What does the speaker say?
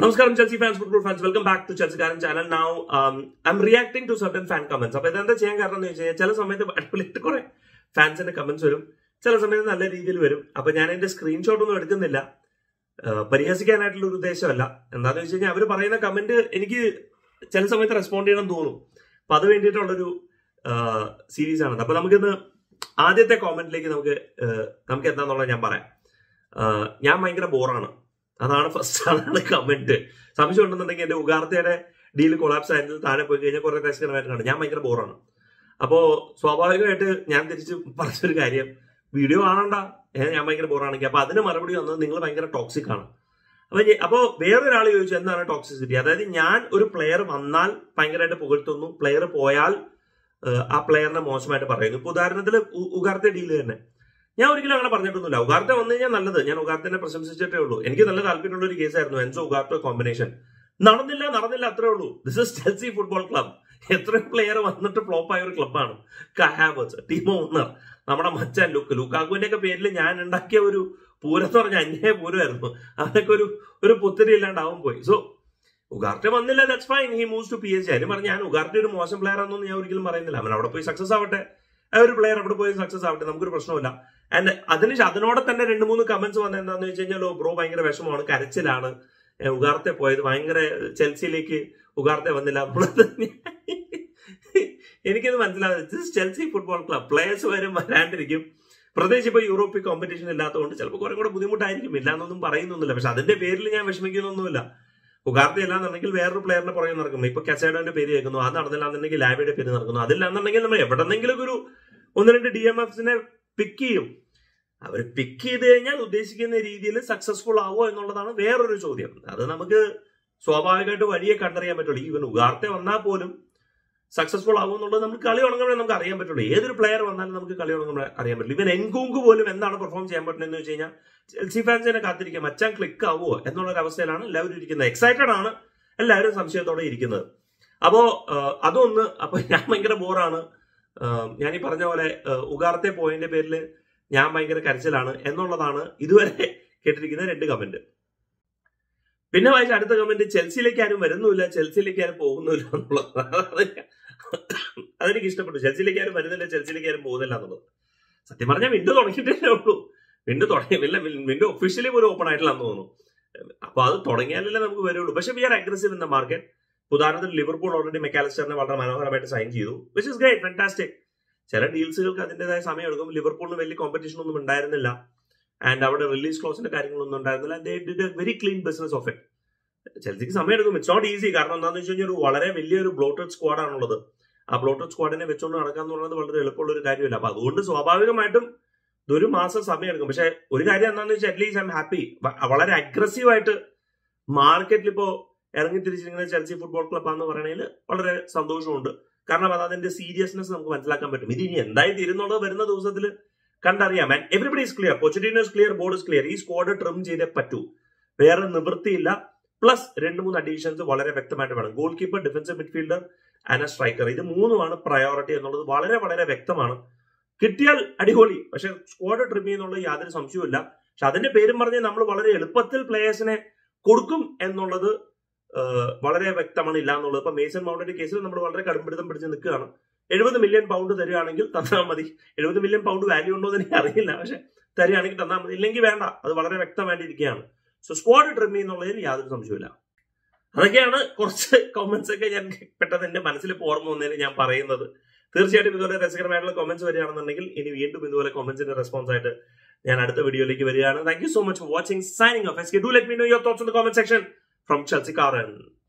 നമസ്കാരം Chelsea fans football fans welcome back to Chelsea കാരൻ channel now I'm reacting to certain fan comments അപ്പൊ ഇതെന്താ ചെയ്യാൻ കാരണം എന്ന് വെച്ച് കഴിഞ്ഞാൽ ചില സമയത്ത് അടിപൊളിയിട്ട് കുറെ ഫാൻസിന്റെ കമന്റ്സ് വരും ചില സമയത്ത് നല്ല രീതിയിൽ വരും അപ്പൊ ഞാൻ എന്റെ സ്ക്രീൻഷോട്ട് ഒന്നും എടുക്കുന്നില്ല ആഹ് പരിഹസിക്കാനായിട്ടുള്ള ഒരു ഉദ്ദേശമല്ല എന്താന്ന് വെച്ച് കഴിഞ്ഞാൽ അവർ പറയുന്ന കമന്റ് എനിക്ക് ചില സമയത്ത് റെസ്പോണ്ട് ചെയ്യണം തോന്നും അപ്പൊ അത് വേണ്ടിയിട്ടുള്ളൊരു സീരീസ് ആണ് അപ്പൊ നമുക്കിന്ന് ആദ്യത്തെ കോമന്റിലേക്ക് നമുക്ക് ആഹ് നമുക്ക് എന്താന്നുള്ളത് ഞാൻ പറയാം ആഹ് ഞാൻ ഭയങ്കര ബോറാണ് അതാണ് ഫസ്റ്റ് അതാണ് കമന്റ് സംശയം ഉണ്ടെന്നുണ്ടെങ്കിൽ എന്റെ ഉഗാർത്തയുടെ ഡീൽ കൊളാപ്സ് ആയിട്ട് താഴെ പോയി കഴിഞ്ഞാൽ കുറെ രസകരമായിട്ട് കാണും ഞാൻ ഭയങ്കര ബോറാണ് അപ്പോ സ്വാഭാവികമായിട്ട് ഞാൻ തിരിച്ച് പറഞ്ഞൊരു കാര്യം വീഡിയോ കാണണ്ട ഏ, ഞാൻ ഭയങ്കര ബോറാണെങ്കിൽ അപ്പൊ അതിന് മറുപടി വന്നത് നിങ്ങൾ ഭയങ്കര ടോക്സിക് ആണ് അപ്പൊ ഞ- അപ്പോ വേറൊരാൾ ചോദിച്ചു എന്താണ് ടോക്സിസിറ്റി അതായത് ഞാൻ ഒരു പ്ലെയർ വന്നാൽ ഭയങ്കരമായിട്ട് പുകഴ്ത്തുന്നു പ്ലെയർ പോയാൽ ഏഹ്, ആ പ്ലെയറിനെ മോശമായിട്ട് പറയുന്നു ഇപ്പൊ ഉദാഹരണത്തിൽ ഉഗാർത്തെ ഡീൽ തന്നെ ഞാൻ ഒരിക്കലും അങ്ങനെ പറഞ്ഞിട്ടൊന്നുമില്ല ഉഗാർത്തെ വന്നു കഴിഞ്ഞാൽ നല്ലത് ഞാൻ ഉഗാർത്തിനെ പ്രശംസിച്ചിട്ടേ ഉള്ളൂ എനിക്ക് നല്ല താല്പര്യമുള്ള ഒരു കേസായിരുന്നു എൻസോ ഉഗാർട്ടോ കോമ്പിനേഷൻ നടന്നില്ല നടന്നില്ല അത്രേ ഉള്ളൂ this is Chelsea football club എത്രയോ പ്ലെയർ വന്നിട്ട് ഫ്ലോപ്പ് ആയ ഒരു ക്ലബ്ബാണ് കഹാബേഴ്സ് ടീമോ ഓണർ നമ്മുടെ മച്ചാൻ ലുക്ക് ലുക്കാക്കുവിന്റെ ഒക്കെ പേരിൽ ഞാൻ ഉണ്ടാക്കിയ ഒരു പൂരം എന്ന് പറഞ്ഞ അന്യായ പൂരമായിരുന്നു അതൊക്കെ ഒരു ഒരു പുത്തരി ഇല്ലാണ്ടാവും പോയി സോ ഉഗാർട്ടെ വന്നില്ല that's fine he moves to P S G അതിന് പറഞ്ഞ ഞാൻ ഉഗാർട്ടെ ഒരു മോശം പ്ലെയർ ആണെന്നൊന്നും ഞാൻ ഒരിക്കലും പറയുന്നില്ല അവൻ അവിടെ പോയി സക്സസ് ആവട്ടെ ആ ഒരു പ്ലെയർ അവിടെ പോയി സക്സസ് ആവട്ടെ നമുക്കൊരു പ്രശ്നമില്ല ആൻഡ് അതിന് ശ- അതിനോടെ തന്നെ രണ്ട് മൂന്ന് കമന്റ്സ് വന്നത് എന്താണെന്ന് വെച്ച് കഴിഞ്ഞാൽ ബ്രോ ഭയങ്കര വിഷമമാണ് കരച്ചിലാണ് ഏ, ഉഗാർത്തെ പോയത് ഭയങ്കര ചെൽസിയിലേക്ക് ഉഗാർത്തെ വന്നില്ല എന്നുള്ളത് എനിക്കത് മനസ്സിലാവുന്നത് ചെൽസി ഫുട്ബോൾ ക്ലബ് പ്ലേയേഴ്സ് വരും വരാണ്ടിരിക്കും പ്രത്യേകിച്ച് ഇപ്പൊ യൂറോപ്യൻ കോമ്പറ്റീഷൻ ഇല്ലാത്തതുകൊണ്ട് ചിലപ്പോൾ കുറെ കൂടെ ബുദ്ധിമുട്ടായിരിക്കും ഇല്ല എന്നൊന്നും പറയുന്നൊന്നുമില്ല പക്ഷെ അതിന്റെ പേരിൽ ഞാൻ വിഷമിക്കുന്നൊന്നുമില്ല ഉഗാർത്തി അല്ലാന്നുണ്ടെങ്കിൽ വേറൊരു പ്ലെയറിന്റെ പുറകെ നടക്കുന്നു ഇപ്പൊ കസേഡോന്റെ പേര് കേൾക്കുന്നു അത് നടന്നില്ല എന്നുണ്ടെങ്കിൽ ലാബിയുടെ പേര് നടക്കുന്നു അതില്ലാന്നുണ്ടെങ്കിൽ നമ്മൾ എവിടെന്നെങ്കിലും ഒരു ഒന്ന് രണ്ട് ഡി എം എഫ്സിനെ പിക്ക് ചെയ്യും അവർ പിക്ക് ചെയ്ത് കഴിഞ്ഞാൽ ഉദ്ദേശിക്കുന്ന രീതിയിൽ സക്സസ്ഫുൾ ആവോ എന്നുള്ളതാണ് വേറൊരു ചോദ്യം അത് നമുക്ക് സ്വാഭാവികമായിട്ട് വഴിയെ കണ്ടറിയാൻ പറ്റുള്ളൂ ഈവൻ ഉഗാർത്തെ വന്നാൽ പോലും സക്സസ്ഫുൾ ആവും എന്നുള്ളത് നമുക്ക് കളി തുടങ്ങുമ്പോഴേ നമുക്ക് അറിയാൻ പറ്റുള്ളൂ ഏതൊരു പ്ലെയർ വന്നാലും നമുക്ക് കളി തുടങ്ങുമ്പോൾ അറിയാൻ പറ്റുള്ളൂ ഇവൻ എൻകുങ്ക് പോലും എന്താണ് പെർഫോം ചെയ്യാൻ പറ്റുന്നത് വെച്ച് കഴിഞ്ഞാൽ ചെൽസി ഫാൻസിനെ കാത്തിരിക്കാം മച്ചാൻ ക്ലിക്ക് ആവുമോ എന്നുള്ള ഒരു അവസ്ഥയിലാണ് എല്ലാവരും ഇരിക്കുന്നത് എക്സൈറ്റഡ് ആണ് എല്ലാവരും സംശയത്തോടെ ഇരിക്കുന്നത് അപ്പോ ആഹ്, അതൊന്ന് അപ്പൊ ഞാൻ ഭയങ്കര ബോറാണ് ഞാൻ ഈ പറഞ്ഞ പോലെ ആഹ്, ഉഗാർത്തെ പോയിന്റ് പേരിൽ ഞാൻ ഭയങ്കര കരച്ചിലാണ് എന്നുള്ളതാണ് ഇതുവരെ കേട്ടിരിക്കുന്ന രണ്ട് കമന്റ് പിന്നെ വായിച്ച അടുത്ത കമന്റ് ചെൽസിയിലേക്ക് ആരും വരുന്നുമില്ല ചെൽസിയിലേക്ക് ആരും പോകുന്നില്ല എന്നുള്ളത് അത് അതെനിക്ക് ഇഷ്ടപ്പെട്ടു ചെൽസിയിലേക്ക് ആരും വരുന്നില്ല ചെൽസിയിലേക്ക് ആരും പോകുന്നില്ല എന്നുള്ളത് സത്യം പറഞ്ഞാൽ വിൻഡോ തുടങ്ങിയിട്ടേ ഉള്ളൂ വിൻഡോ തുടങ്ങിയില്ല വിൻഡോ ഒഫീഷ്യലി പോലും ഓപ്പൺ ആയിട്ടില്ലെന്ന് തോന്നുന്നു അപ്പൊ അത് തുടങ്ങിയാലല്ലേ നമുക്ക് വരുള്ളൂ പക്ഷെ we are aggressive in the market ഉദാഹരണത്തിന് ലിവർപൂൾ ഓൾറെഡി മെക്കാലിസ്റ്ററിനെ വളരെ മനോഹരമായിട്ട് സൈൻ ചെയ്തു വിച്ച് ഇസ് ഗ്രേറ്റ് ഫാന്റാസ്റ്റിക് ചില ഡീൽസുകൾക്ക് അതിന്റേതായ സമയം എടുക്കും ലിവർപൂളിന് വലിയ കോമ്പറ്റീഷൻ ഒന്നും ഉണ്ടായിരുന്നില്ല ആൻഡ് അവിടെ റിലീസ് ക്ലോസിന്റെ കാര്യങ്ങളൊന്നും ഉണ്ടായിരുന്നില്ല they did a very clean business of it ചെൽസിക്ക് സമയം എടുക്കും ഇറ്റ്സ് നോട്ട് ഈസി കാരണം എന്താണെന്ന് വെച്ച് കഴിഞ്ഞാൽ ഒരു വളരെ വലിയൊരു ബ്ലോട്ടഡ് സ്ക്വാഡ് ആണുള്ളത് ആ ബ്ലോട്ടഡ് സ്ക്വാഡിനെ വെച്ചുകൊണ്ട് നടക്കുക എന്ന് പറയുന്നത് വളരെ എളുപ്പമുള്ള ഒരു കാര്യമല്ല അപ്പൊ അതുകൊണ്ട് സ്വാഭാവികമായിട്ടും ഇതൊരു മാസം സമയം എടുക്കും പക്ഷെ ഒരു കാര്യം എന്താണെന്ന് വെച്ചാൽ അറ്റ്ലീസ്റ്റ് ഐ എം ഹാപ്പി വളരെ അഗ്രസീവ് ആയിട്ട് മാർക്കറ്റിൽ ഇപ്പോ ഇറങ്ങി തിരിച്ചിരിക്കുന്ന ചെൽസി ഫുട്ബോൾ ക്ലബ് ആണെന്ന് പറയണതിൽ വളരെ സന്തോഷമുണ്ട് കാരണം അത് അതിന്റെ സീരിയസ്നെസ് നമുക്ക് മനസ്സിലാക്കാൻ പറ്റും ഇത് ഇനി എന്തായി തീരുന്നുള്ളത് വരുന്ന ദിവസത്തിൽ കണ്ടറിയാം and everybody is clear Pochettino is clear board is clear ഈ സ്ക്വാഡ് ട്രിം ചെയ്തേ പറ്റൂ വേറെ നിവൃത്തിയില്ല പ്ലസ് രണ്ട് മൂന്ന് അഡീഷൻസ് വളരെ വ്യക്തമായിട്ട് വേണം goalkeeper defensive midfielder and striker ഇത് മൂന്നുമാണ് പ്രയോറിറ്റി എന്നുള്ളത് വളരെ വളരെ വ്യക്തമാണ് കിട്ടിയാൽ അടിപൊളി പക്ഷെ സ്ക്വാഡ് ട്രിം ചെയ്യുന്നുള്ള യാതൊരു സംശയവുമില്ല പക്ഷെ അതിന്റെ പേരും പറഞ്ഞ് നമ്മൾ വളരെ എളുപ്പത്തിൽ പ്ലേയേഴ്സിനെ കൊടുക്കും എന്നുള്ളത് ആഹ്, വളരെ വ്യക്തമാണ് ഇല്ല എന്നുള്ളത് ഇപ്പൊ മേസൺ മൗണ്ടിന്റെ കേസിൽ നമ്മൾ വളരെ കടുംപിടുത്തം പിടിച്ച് നിൽക്കുകയാണ് എഴുപത് മില്യൺ പൗണ്ട് തരികയാണെങ്കിൽ തന്നാൽ മതി എഴുപത് മില്യൺ പൗണ്ട് വാല്യൂ ഉണ്ടോ എന്ന് എനിക്ക് അറിയില്ല പക്ഷെ തരികയാണെങ്കിൽ തന്നാൽ മതി ഇല്ലെങ്കിൽ വേണ്ട അത് വളരെ വ്യക്തമായിട്ടിരിക്കുകയാണ് സോ സ്ക്വാഡ് ട്രിം എന്നുള്ളതിൽ യാതൊരു സംശയമില്ല അതൊക്കെയാണ് കുറച്ച് കോമന്റ്സ് ഒക്കെ ഞാൻ പെട്ടെന്ന് എന്റെ മനസ്സിൽ ഇപ്പോൾ ഓർമ്മ വന്നതിന് ഞാൻ പറയുന്നത് തീർച്ചയായിട്ടും ഇതുപോലെ രസകരമായിട്ടുള്ള കോമന്റ്സ് വരികയാണെന്നുണ്ടെങ്കിൽ ഇനി വീണ്ടും ഇതുപോലെ കോമന്റ്സിന്റെ റെസ്പോൺസ് ആയിട്ട് ഞാൻ അടുത്ത വീഡിയോയിലേക്ക് വരികയാണ് thank you so much for watching signing off as do let me know your thoughts in the comment section from ചൽസിക്കാരൻ